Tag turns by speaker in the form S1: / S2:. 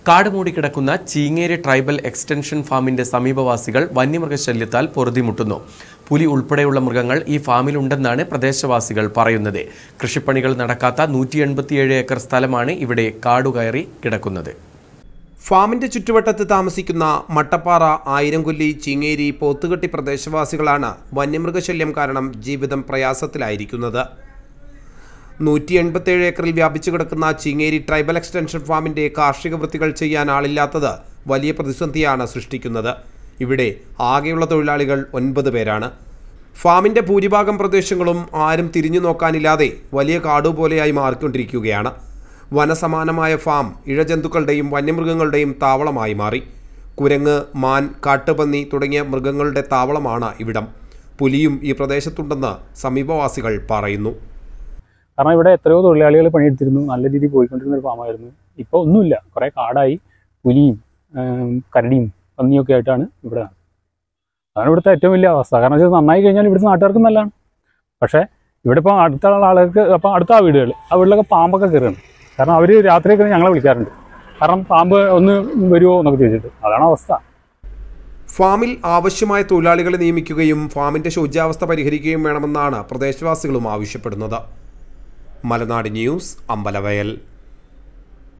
S1: കാട് മൂടിക്കിടക്കുന്ന Cheengeri tribal extension ഫാമിന്റെ സമീപവാസികൾ വന്യമൃഗശല്യത്താൽ പൊറുതിമുട്ടുന്നു പുലി ഉൾപ്പെടെയുള്ള മൃഗങ്ങൾ ഈ ഫാമിലുണ്ടെന്നാണ് പ്രദേശവാസികൾ പറയുന്നത് കൃഷിപ്പണികൾ നടക്കാത്ത നൂറ്റി എൺപത്തിയേഴ് ഏക്കർ സ്ഥലമാണ് ഇവിടെ കാടുകയറി കിടക്കുന്നത്
S2: ഫാമിന്റെ ചുറ്റുവട്ടത്ത് താമസിക്കുന്ന മട്ടപ്പാറ ആയിരംകൊല്ലി ചിങ്ങേരി പോത്തുകെട്ടി പ്രദേശവാസികളാണ് വന്യമൃഗശല്യം കാരണം ജീവിതം പ്രയാസത്തിലായിരിക്കുന്നത് നൂറ്റി എൺപത്തേഴ് ഏക്കറിൽ വ്യാപിച്ചു കിടക്കുന്ന ചിങ്ങേരി ട്രൈബൽ എക്സ്റ്റൻഷൻ ഫാമിന്റെ കാർഷിക വൃത്തികൾ ചെയ്യാൻ ആളില്ലാത്തത് വലിയ പ്രതിസന്ധിയാണ് സൃഷ്ടിക്കുന്നത് ഇവിടെ ആകെയുള്ള തൊഴിലാളികൾ ഒൻപത് പേരാണ് ഫാമിന്റെ ഭൂരിഭാഗം പ്രദേശങ്ങളും ആരും തിരിഞ്ഞു നോക്കാനില്ലാതെ വലിയ കാടുപോലെയായി മാറിക്കൊണ്ടിരിക്കുകയാണ് വനസമാനമായ ഫാം ഇഴജന്തുക്കളുടെയും വന്യമൃഗങ്ങളുടെയും താവളമായി മാറി കുരങ്ങ് മാൻ കാട്ടുപന്നി തുടങ്ങിയ മൃഗങ്ങളുടെ താവളമാണ് ഇവിടം പുലിയും ഈ പ്രദേശത്തുണ്ടെന്ന് സമീപവാസികൾ പറയുന്നു
S3: കാരണം ഇവിടെ എത്രയോ തൊഴിലാളികൾ പണിയെടുത്തിരുന്നു നല്ല രീതിയിൽ പോയിക്കൊണ്ടിരുന്ന ഒരു ഫാമായിരുന്നു ഇപ്പോൾ ഒന്നുമില്ല കുറേ കാടായി പുലിയും ആം, കരടിയും പന്നിയൊക്കെ ആയിട്ടാണ് ഇവിടെ അതാണ് ഇവിടുത്തെ ഏറ്റവും വലിയ അവസ്ഥ കാരണം വെച്ചാൽ നന്നായി കഴിഞ്ഞാൽ ഇവിടുത്തെ നാട്ടുകാർക്ക് നല്ലതാണ് പക്ഷേ ഇവിടെ ഇപ്പോൾ അടുത്ത ആളുകൾക്ക് അപ്പം അടുത്ത ആ വീടുകൾ ആ വീട്ടിലൊക്കെ പാമ്പൊക്കെ കയറുകയാണ് കാരണം അവർ രാത്രിയൊക്കെ ഞങ്ങളെ വിളിക്കാറുണ്ട് കാരണം പാമ്പ് ഒന്ന് വരുമോ എന്നൊക്കെ ചോദിച്ചിട്ട് അതാണ് അവസ്ഥ
S2: ഫാമിൽ ആവശ്യമായ തൊഴിലാളികളെ നിയമിക്കുകയും ഫാമിന്റെ ശോച്യാവസ്ഥ പരിഹരിക്കുകയും വേണമെന്നാണ് പ്രദേശവാസികളും ആവശ്യപ്പെടുന്നത് മലനാട് ന്യൂസ് അമ്പലവയൽ